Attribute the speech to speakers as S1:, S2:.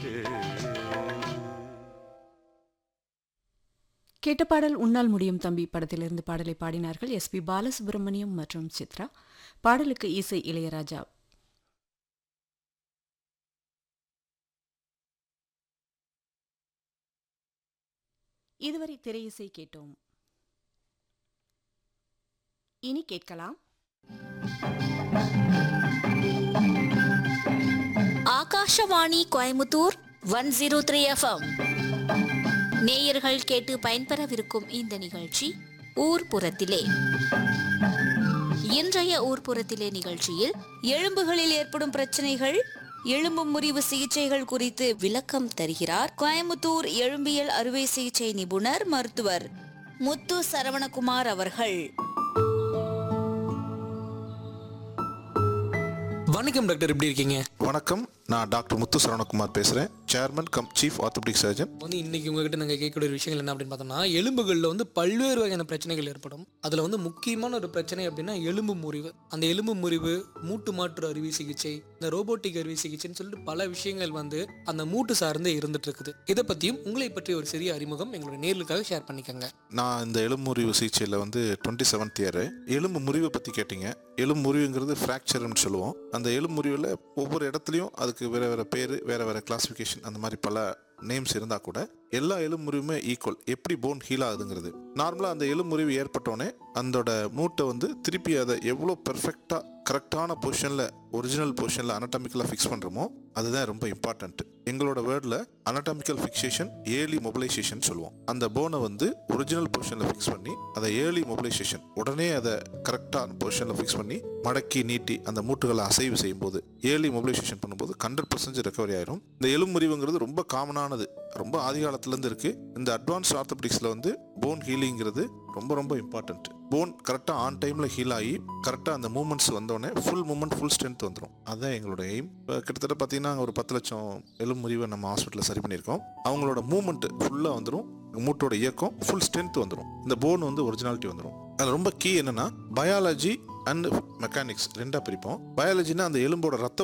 S1: கேட்ட பாடல் உன்னால் முடியும் தம்பி படத்திலிருந்து பாடலை பாடினார்கள் எஸ் பி பாலசுப்ரமணியம் மற்றும் சித்ரா பாடலுக்கு இசை இளையராஜா இதுவரை திரையிசை கேட்டோம் இனி கேட்கலாம்
S2: Akashvani Coimbatore one zero three FM நேயர்கள் கேட்டு பயன்பெறவிருக்கும் இந்த நிகழ்ச்சி ஊர்ப்புறத்திலே இன்றைய ஊர்ப்புறத்திலே நிகழ்ச்சியில் எலும்புகளில் ஏற்படும் பிரச்சனைகள் எலும்பு முறிவு சிகிச்சைகள் குறித்து விளக்கம் தருகிறார் கோயமுத்தூர் எலும்பியல் அறுவை சிகிச்சை நிபுணர் மருத்துவர் முத்து சரவணகுமார் அவர்கள்
S3: வணக்கம் டாக்டர் எப்படி இருக்கீங்க
S4: வணக்கம் நான் டாக்டர் முத்து சரவணகுமார் பேசுகிறேன் chairman cum chief orthopaedic surgeon
S3: வந்து இன்னைக்கு உங்ககிட்ட நாங்கள் கேட்கக்கூடிய ஒரு விஷயங்கள் என்ன அப்படின்னு பார்த்தோம்னா எலும்புகளில் வந்து பல்வேறு வகையான பிரச்சனைகள் ஏற்படும் அதில் வந்து முக்கியமான ஒரு பிரச்சனை அப்படின்னா எலும்பு முறிவு அந்த எலும்பு முறிவு மூட்டு மாற்று அறுவை சிகிச்சை இந்த ரோபோட்டிக் அறுவை சிகிச்சைன்னு சொல்லிட்டு பல விஷயங்கள் வந்து அந்த மூட்டு சார்ந்து இருந்துட்டு இருக்குது இதை பற்றியும் உங்களை பற்றி ஒரு சிறிய அறிமுகம் எங்களுடைய நேர்களுக்காக ஷேர் பண்ணிக்கோங்க
S4: நான் இந்த எலும்பு முறிவு சிகிச்சையில் வந்து டுவெண்ட்டி செவன்த் இயர் எலும்பு முறிவை பற்றி கேட்டிங்க எலும்பு முறிவுங்கிறது ஃப்ராக்சர்னு சொல்லுவோம் அந்த எலும்பு முறிவில் ஒவ்வொரு இடத்துலையும் அதுக்கு வேறு வேறு பேர் வேறு வேறு கிளாஸிஃபிகேஷன் அந்த மாதிரி பல நேம்ஸ் இருந்தால் கூட எல்லா எலும்பு முறிவுமே ஈக்குவல் எப்படி போன் ஹீல் ஆகுதுங்கிறது நார்மலாக அந்த எலும்பு முறிவு ஏற்பட்டோடனே அதோட மூட்டை வந்து திருப்பி அதை எவ்வளோ பெர்ஃபெக்டாக கரெக்டான பொசிஷனில் ஒரிஜினல் பொசிஷனில் அனட்டாமிக்கலாக ஃபிக்ஸ் பண்ணுறோமோ அதுதான் ரொம்ப இம்பார்ட்டன்ட் எங்களோட வேர்டில் அனட்டாமிக்கல் ஃபிக்சேஷன் ஏர்லி மொபிலைசேஷன் சொல்லுவோம் அந்த போனை வந்து ஒரிஜினல் பொசிஷனில் ஃபிக்ஸ் பண்ணி அதை ஏர்லி மொபிலைசேஷன் உடனே அதை கரெக்டான பொசிஷனில் ஃபிக்ஸ் பண்ணி மடக்கி நீட்டி அந்த மூட்டுகளை அசைவு செய்யும்போது ஏர்லி மொபிலைசேஷன் பண்ணும்போது ஹண்ட்ரட் பர்சன்டேஜ் ரெக்கவரி ஆயிரும் இந்த எலும்பு முறிவுங்கிறது ரொம்ப காமனானது ரொம்ப ஆதி காலத்துலேருந்து இருக்குது இந்த அட்வான்ஸ் ஆர்த்தோபெடிக்ஸில் வந்து போன் ஹீலிங்கிறது ரொம்ப ரொம்ப இம்பார்ட்டன்ட் போன் கரெக்டாக ஆன் டைமில் ஹீல் ஆகி கரெக்டாக அந்த மூமெண்ட்ஸ் வந்தோடனே ஃபுல் மூமெண்ட் ஃபுல் ஸ்ட்ரென்த் வந்துடும் அதுதான் எங்களோட எய்ம் இப்போ கிட்டத்தட்ட பார்த்தீங்கன்னா ஒரு பத்து லட்சம் எலும்பு முறிவை நம்ம ஹாஸ்பிட்டலில் சரி பண்ணியிருக்கோம் அவங்களோட மூமெண்ட் ஃபுல்லாக வந்துடும் மூட்டோட இயக்கம் ஃபுல் ஸ்ட்ரென்த் வந்துடும் இந்த போன் வந்து ஒரிஜினாலிட்டி வந்துடும் அது ரொம்ப கீ என்னன்னா பயாலஜி அண்ட் மெக்கானிக்ஸ் ரெண்டாக பிரிப்போம் பயாலஜினா அந்த எலும்போட ரத்த